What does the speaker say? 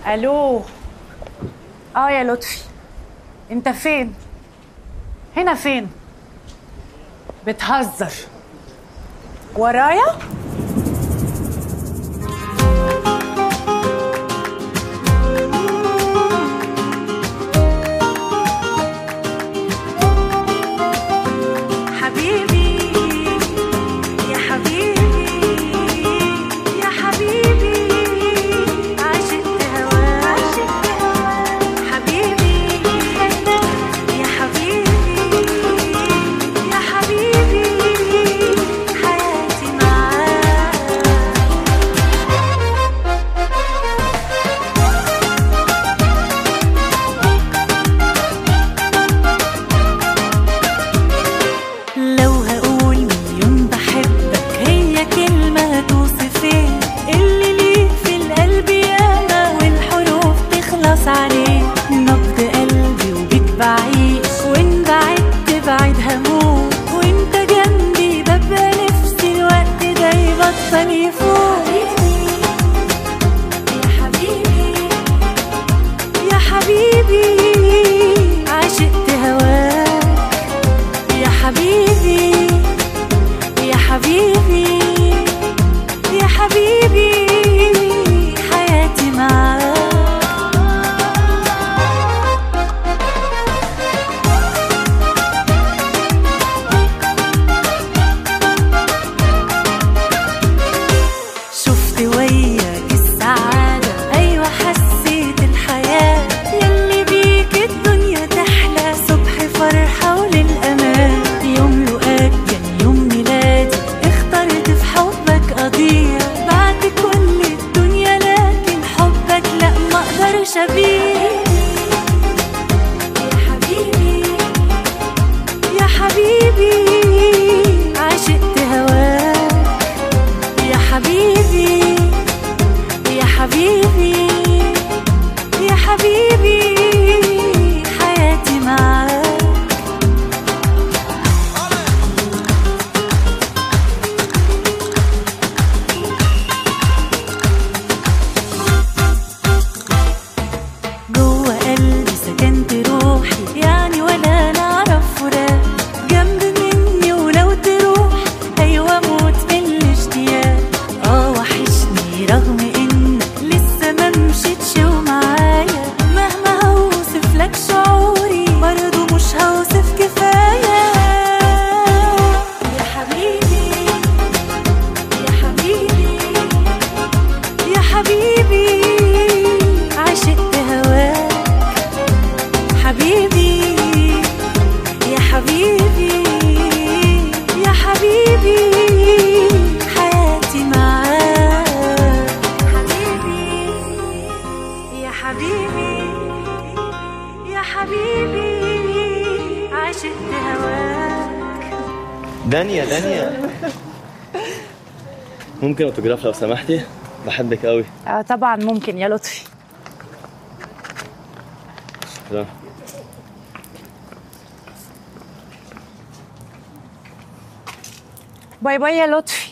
الو اه يا لطفي انت فين هنا فين بتهزر ورايا حبيبي يا حبيبي يا حبيبي عشقت هواك حبيبي يا حبيبي يا حبيبي حياتي معاك لو هقول مليون بحبك هي كلمة توصفين اللي ليك في القلب ياما والحروف تخلص عليه نبض قلبي وبيك بعيش وان بعدت بعيد هموت وانت جنبي ببقى نفسي الوقت ده يبطل يفوت يا حبيبي يا حبيبي عشقت هواك يا حبيبي يا حبيبي يا حبيبي حياتي معاك شفت وياك السعادة أيوة حسيت الحياة يلي بيك الدنيا تحلى صبح فرحة وللأمان يوم لقاك كان يوم ميلادي اخترت في حبك أضيع بعد كل الدنيا لكن حبك لا ما اقدرش أبيع يا حبيبي يا حبيبي عشقت هواك يا حبيبي يا حبيبي يا حبيبي حياتي معاك جوه قلبي سكنت روحي يعني ولا نعرف فراق جنب مني ولو تروح ايوه موت من الاشتياق اه وحشني رغم انك لسه ما مشيتش ومعايا مهما هوصف لك شعوري برضه مش هوصف كفايه يا حبيبي يا حبيبي يا حبيبي عشقت هواك حبيبي يا حبيبي يا حبيبي حياتي معاك حبيبي يا حبيبي يا حبيبي عشقت هواك دانيا دانيا ممكن اوتوجراف لو سمحتي بحبك قوي آه طبعا ممكن يا لطفي شكرا باي باي يا لطفي